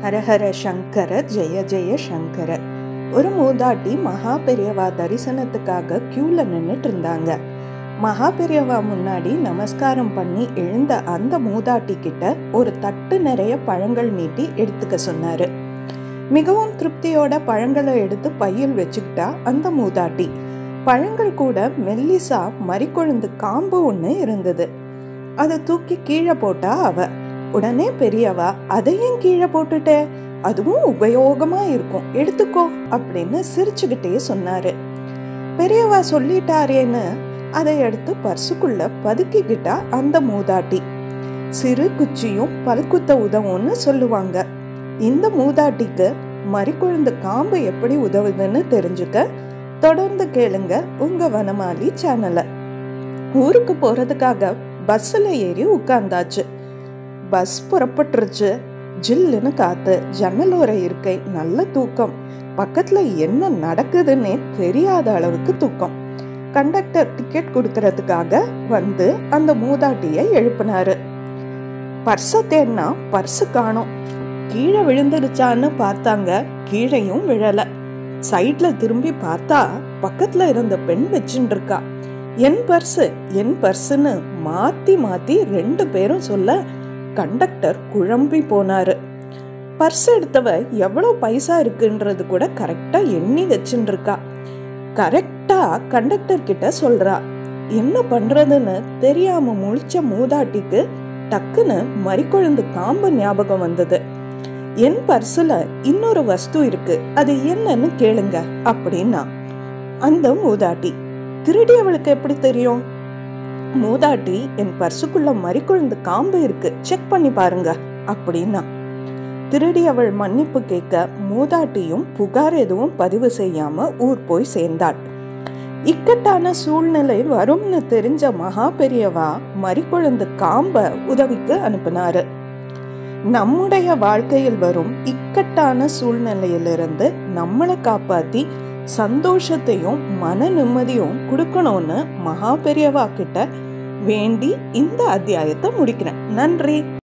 ஹரஹர சங்கர ஜெய ஜெய சங்கர ஒரு மூதாட்டி மகா பெரியவா தரிசனத்துக்காக கியூல நின்றுட்டு இருந்தாங்க மகா பெரியவா முன்னாடி நமஸ்காரம் பண்ணி எழுந்த அந்த மூதாட்டி கிட்ட ஒரு தட்டு நிறைய பழங்கள் நீட்டி எடுத்துக்க சொன்னாரு மிகவும் திருப்தியோட பழங்களை எடுத்து பையில் வச்சுக்கிட்டா அந்த மூதாட்டி பழங்கள் கூட மெல்லிசா மறிக்கொழுந்து காம்பு ஒன்று இருந்தது அதை தூக்கி கீழே போட்டா அவ உடனே பெரியவா அதையும் கீழே போட்டுட்டே அதுவும் உபயோகமா இருக்கும் எடுத்துக்கோ அப்படின்னு சிரிச்சுக்கிட்டே சொன்னாரு பெரியவா சொல்லிட்டாரேன்னு அதை எடுத்து பர்சுக்குள்ள பதுக்கிக்கிட்டா அந்த மூதாட்டி சிறு குச்சியும் பல்குத்த உதவும்னு சொல்லுவாங்க இந்த மூதாட்டிக்கு மறிக்குழுந்து காம்பு எப்படி உதவுதுன்னு தெரிஞ்சுக்க தொடர்ந்து கேளுங்க உங்க வனமாலி சேனலை ஊருக்கு போறதுக்காக பஸ்ஸில் ஏறி உட்கார்ந்தாச்சு பஸ் புறப்பட்டுருச்சு ஜில்லுன்னு காத்து ஜன்னலோர இருக்கை நல்ல தூக்கம் பக்கத்துல என்ன நடக்குதுன்னே தெரியாத அளவுக்கு தூக்கம் கண்டக்டர் டிக்கெட் கொடுக்கறதுக்காக வந்து அந்த மூதாட்டியை எழுப்பினாரு பர்ஸை தேடினா பர்ஸு காணோம் கீழே விழுந்துருச்சான்னு பார்த்தாங்க கீழையும் விழல சைட்ல திரும்பி பார்த்தா பக்கத்துல இருந்த பெண் வச்சுட்டு இருக்கா என் பர்ஸு என் பர்ஸுன்னு மாத்தி மாத்தி ரெண்டு பேரும் சொல்ல கண்டக்டர் குழம்பி போனாரு பர்ஸ் எடுத்தவ எவ்வளோ பைசா இருக்குன்றது கூட கரெக்டா எண்ணி வச்சுட்டு இருக்கா கரெக்டா கண்டக்டர் கிட்ட சொல்றா என்ன பண்றதுன்னு தெரியாம முழிச்ச மூதாட்டிக்கு டக்குன்னு மறிக்கொழுந்து காம்பு ஞாபகம் வந்தது என் பர்சுல இன்னொரு வஸ்து இருக்கு அது என்னன்னு கேளுங்க அப்படின்னா அந்த மூதாட்டி திருடியவளுக்கு எப்படி தெரியும் மூதாட்டி என் பர்சுக்குள்ள மறிக்கொழுந்து காம்பு இருக்கு செக் பண்ணி பாருங்க அப்படின்னா திருடி அவள் மன்னிப்பு கேட்க மூதாட்டியும் புகார் எதுவும் பதிவு செய்யாம ஊர் போய் சேர்ந்தாள் இக்கட்டான சூழ்நிலை வரும்னு தெரிஞ்ச மகா பெரியவா மறிக்கொழுந்து காம்ப உதவிக்கு அனுப்பினாரு நம்முடைய வாழ்க்கையில் வரும் இக்கட்டான சூழ்நிலையிலிருந்து நம்மளை காப்பாத்தி சந்தோஷத்தையும் மன நிம்மதியும் கொடுக்கணும்னு மகா பெரியவா கிட்ட வேண்டி இந்த அத்தியாயத்தை முடிக்கிறேன் நன்றி